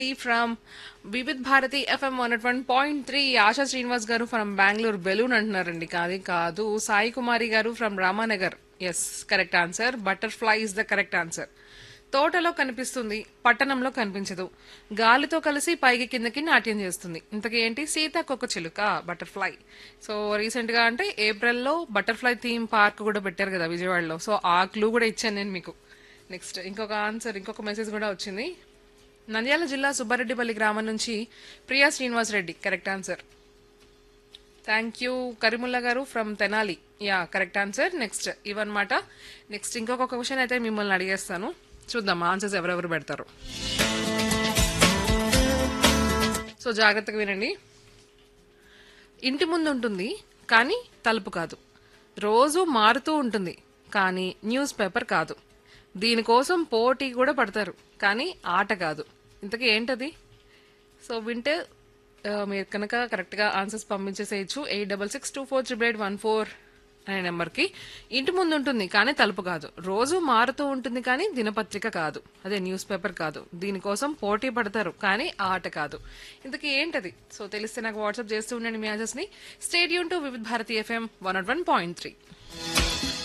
from Vividh Bharati F M one one point three Asha Srinivas గారు from Bengaluru balloon అంటున్నారండి కాదు కాదు సాయి కుమారి గారు from Ramanagar yes correct answer butterfly is the correct answer తోటలో కనిపిస్తుంది పట్టణంలో కనిపించదు గాలితో కలిసి పైకి కిందకి నాట్యం చేస్తుంది ఇంతకీ ఏంటి సీతాకొక చిలుక బటర్ఫ్లై సో రీసెంట్ గా అంటే ఏప్రిల్లో బటర్ఫ్లై థీమ్ పార్క్ కూడా పెట్టారు కదా విజయవాడలో సో ఆ క్లూ కూడా ఇచ్చాను నేను మీకు నెక్స్ట్ ఇంకొక ఆన్సర్ ఇంకొక మెసేజ్ కూడా వచ్చింది నంద్యాల జిల్లా సుబ్బారెడ్డిపల్లి గ్రామం నుంచి Priya Srinivas Reddy correct answer thank you Karimulla గారు from Tenali yeah correct answer next ఇవన్నమాట నెక్స్ట్ ఇంకొక క్వశ్చన్ అయితే మిమ్మల్ని అడిగేస్తాను చూద్దాం ఆన్సర్స్ ఎవరెవరు పెడతారు సో జాగ్రత్తగా వినండి ఇంటి ముందు ఉంటుంది కానీ తలుపు కాదు రోజు మారుతూ ఉంటుంది కానీ న్యూస్ పేపర్ కాదు దీనికోసం పోటీ కూడా పడతారు కానీ ఆట కాదు ఇంతకీ ఏంటది సో వింటే ఆ, మీరు కనుక కరెక్ట్గా ఆన్సర్స్ పంపించేసేయచ్చు eight double six two four triple eight one four అనే నెంబర్కి ఇంటి ముందు ఉంటుంది కానీ తలుపు కాదు రోజు మారుతూ ఉంటుంది కానీ దినపత్రిక కాదు అదే న్యూస్ పేపర్ కాదు దీనికోసం పోటీ పడతారు కానీ ఆట కాదు ఇంతకీ ఏంటది సో తెలిస్తే నాకు వాట్సాప్ చేస్తూ ఉండండి మీ ఆన్సర్స్ని send them to Vividh Bharati F M one nought one point three